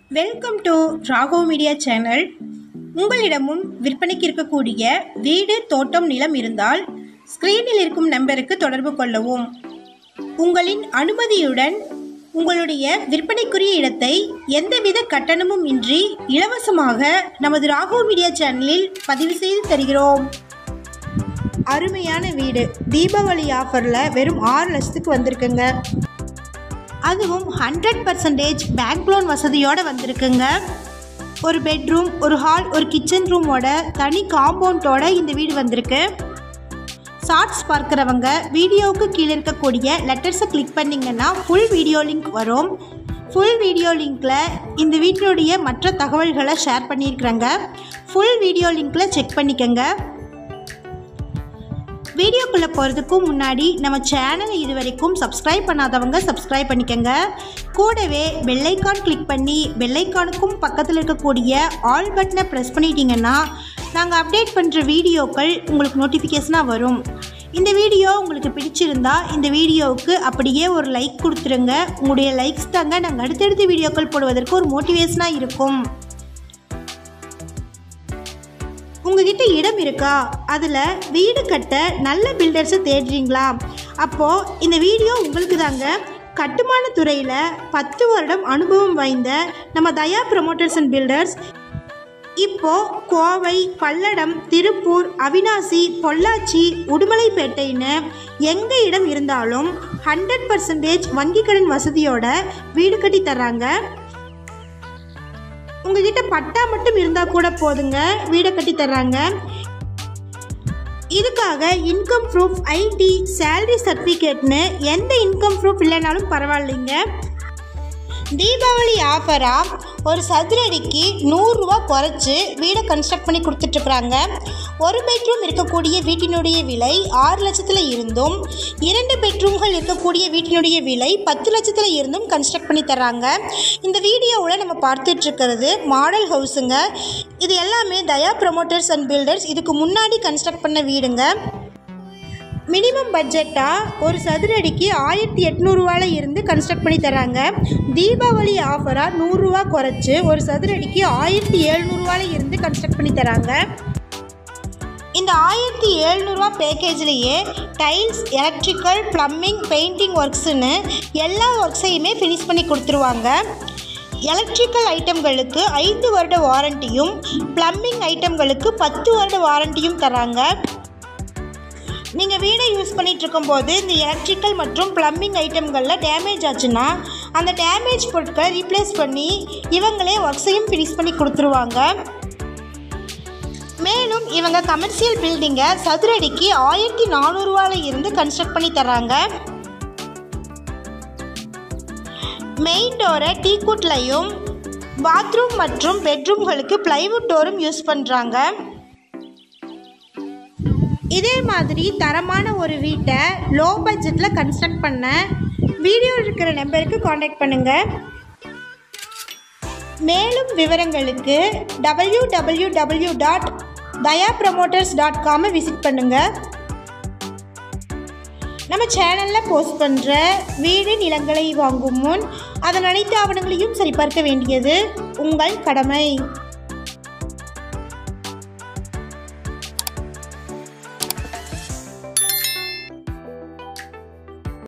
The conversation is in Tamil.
welcome to Raghav media channel உங்களிடமும் விற்பனைக்கு இருக்கக்கூடிய வீடு தோட்டம் நிலம் இருந்தால் ஸ்க்ரீனில் இருக்கும் நம்பருக்கு தொடர்பு கொள்ளவும் உங்களின் அனுமதியுடன் உங்களுடைய விற்பனைக்குரிய இடத்தை எந்தவித கட்டணமும் இன்றி இலவசமாக நமது ராகவ் மீடியா சேனலில் பதிவு செய்து தருகிறோம் அருமையான வீடு தீபாவளி ஆஃபரில் வெறும் ஆறு லட்சத்துக்கு வந்திருக்குங்க அதுவும் ஹண்ட்ரட் பர்சன்டேஜ் பேங்க் லோன் வசதியோடு வந்திருக்குங்க ஒரு பெட்ரூம் ஒரு ஹால் ஒரு கிச்சன் ரூமோட தனி காம்பவுண்டோட இந்த வீடு வந்திருக்கு ஷார்ட்ஸ் பார்க்குறவங்க வீடியோவுக்கு கீழே இருக்கக்கூடிய லெட்டர்ஸை கிளிக் பண்ணிங்கன்னா ஃபுல் வீடியோ லிங்க் வரும் ஃபுல் வீடியோ லிங்க்கில் இந்த வீட்டினுடைய மற்ற தகவல்களை ஷேர் பண்ணியிருக்கிறேங்க ஃபுல் வீடியோ லிங்க்கில் செக் பண்ணிக்கோங்க வீடியோக்குள்ளே போகிறதுக்கு முன்னாடி நம்ம சேனலை இது வரைக்கும் சப்ஸ்கிரைப் பண்ணாதவங்க சப்ஸ்கிரைப் பண்ணிக்கோங்க கூடவே பெல்லைக்கான் கிளிக் பண்ணி பெல்லைக்கானுக்கும் பக்கத்தில் இருக்கக்கூடிய ஆல் பட்டனை ப்ரெஸ் பண்ணிட்டீங்கன்னா நாங்கள் அப்டேட் பண்ணுற வீடியோக்கள் உங்களுக்கு நோட்டிஃபிகேஷனாக வரும் இந்த வீடியோ உங்களுக்கு பிடிச்சிருந்தா இந்த வீடியோவுக்கு அப்படியே ஒரு லைக் கொடுத்துருங்க உங்களுடைய லைக்ஸ் தாங்க நாங்கள் அடுத்தடுத்த வீடியோக்கள் போடுவதற்கு ஒரு மோட்டிவேஷனாக இருக்கும் உங்ககிட்ட இடம் இருக்கா அதில் வீடு கட்ட நல்ல பில்டர்ஸை தேடுறீங்களா அப்போது இந்த வீடியோ உங்களுக்கு தாங்க கட்டுமான துறையில் பத்து வருடம் அனுபவம் வாய்ந்த நம்ம தயா ப்ரமோட்டர்ஸ் அண்ட் பில்டர்ஸ் இப்போ கோவை பல்லடம் திருப்பூர் அவினாசி பொள்ளாச்சி உடுமலைப்பேட்டைன்னு எங்கே இடம் இருந்தாலும் ஹண்ட்ரட் பர்சன்டேஜ் வங்கி கடன் வசதியோட வீடு கட்டி தர்றாங்க உங்ககிட்ட பட்டா மட்டும் இருந்தால் கூட போதுங்க வீடை கட்டி தர்றாங்க இதுக்காக இன்கம் ப்ரூஃப் ஐடி சேலரி சர்டிஃபிகேட்னு எந்த இன்கம் ப்ரூஃப் இல்லைனாலும் பரவாயில்லைங்க தீபாவளி ஆஃபராக ஒரு சதுரடிக்கு நூறுரூவா குறைச்சி வீடை கன்ஸ்ட்ரக்ட் பண்ணி கொடுத்துட்ருக்குறாங்க ஒரு பெட்ரூம் இருக்கக்கூடிய வீட்டினுடைய விலை ஆறு லட்சத்தில் இருந்தும் இரண்டு பெட்ரூம்கள் இருக்கக்கூடிய வீட்டினுடைய விலை பத்து லட்சத்தில் இருந்தும் கன்ஸ்ட்ரக்ட் பண்ணி தராங்க இந்த வீடியோவில் நம்ம பார்த்துட்ருக்கிறது மாடல் ஹவுஸுங்க இது எல்லாமே தயா ப்ரமோட்டர்ஸ் அண்ட் பில்டர்ஸ் இதுக்கு முன்னாடி கன்ஸ்ட்ரக்ட் பண்ண வீடுங்க மினிமம் பட்ஜெட்டாக ஒரு சதுர அடிக்கு ஆயிரத்தி எட்நூறுவால இருந்து கன்ஸ்ட்ரக்ட் பண்ணி தராங்க தீபாவளி ஆஃபராக நூறுரூவா குறைச்சி ஒரு சதுர அடிக்கு ஆயிரத்தி எழுநூறுவால இருந்து கன்ஸ்ட்ரக்ட் பண்ணி தராங்க இந்த ஆயிரத்தி எழுநூறுவா பேக்கேஜ்லேயே டைல்ஸ் எலக்ட்ரிக்கல் ப்ளம்பிங் பெயிண்டிங் ஒர்க்ஸுன்னு எல்லா ஒர்க்ஸையுமே ஃபினிஷ் பண்ணி கொடுத்துருவாங்க எலக்ட்ரிக்கல் ஐட்டம்களுக்கு ஐந்து வருட வாரண்டியும் ப்ளம்பிங் ஐட்டம்களுக்கு பத்து வருட வாரண்டியும் தராங்க நீங்கள் வீடை யூஸ் பண்ணிகிட்டு இருக்கும்போது இந்த எலக்ட்ரிக்கல் மற்றும் ப்ளம்பிங் ஐட்டம்களில் டேமேஜ் ஆச்சுன்னா அந்த டேமேஜ் பொருட்களை ரீப்ளேஸ் பண்ணி இவங்களே ஒர்க்ஸையும் ஃபினிஷ் பண்ணி கொடுத்துருவாங்க மேலும் இவங்க கமர்ஷியல் பில்டிங்கை சதுரடிக்கு ஆயிரத்தி நானூறுவால இருந்து கன்ஸ்ட்ரக்ட் பண்ணி தராங்க மெயின் டோரை டீக்குட்லையும் பாத்ரூம் மற்றும் பெட்ரூம்களுக்கு பிளைவுட் டோரும் யூஸ் பண்ணுறாங்க இதே மாதிரி தரமான ஒரு வீட்டை லோ பட்ஜெட்டில் கன்ஸ்ட்ரக்ட் பண்ண வீடியோ இருக்கிற நம்பருக்கு காண்டாக்ட் பண்ணுங்கள் மேலும் விவரங்களுக்கு W W W dot Daya promoters dot காமை விசிட் பண்ணுங்கள் நம்ம சேனலில் போஸ்ட் பண்ணுற வீடு நிலங்களை வாங்கும் முன் அதன் அனைத்து ஆவணங்களையும் சரிபார்க்க வேண்டியது உங்கள் கடமை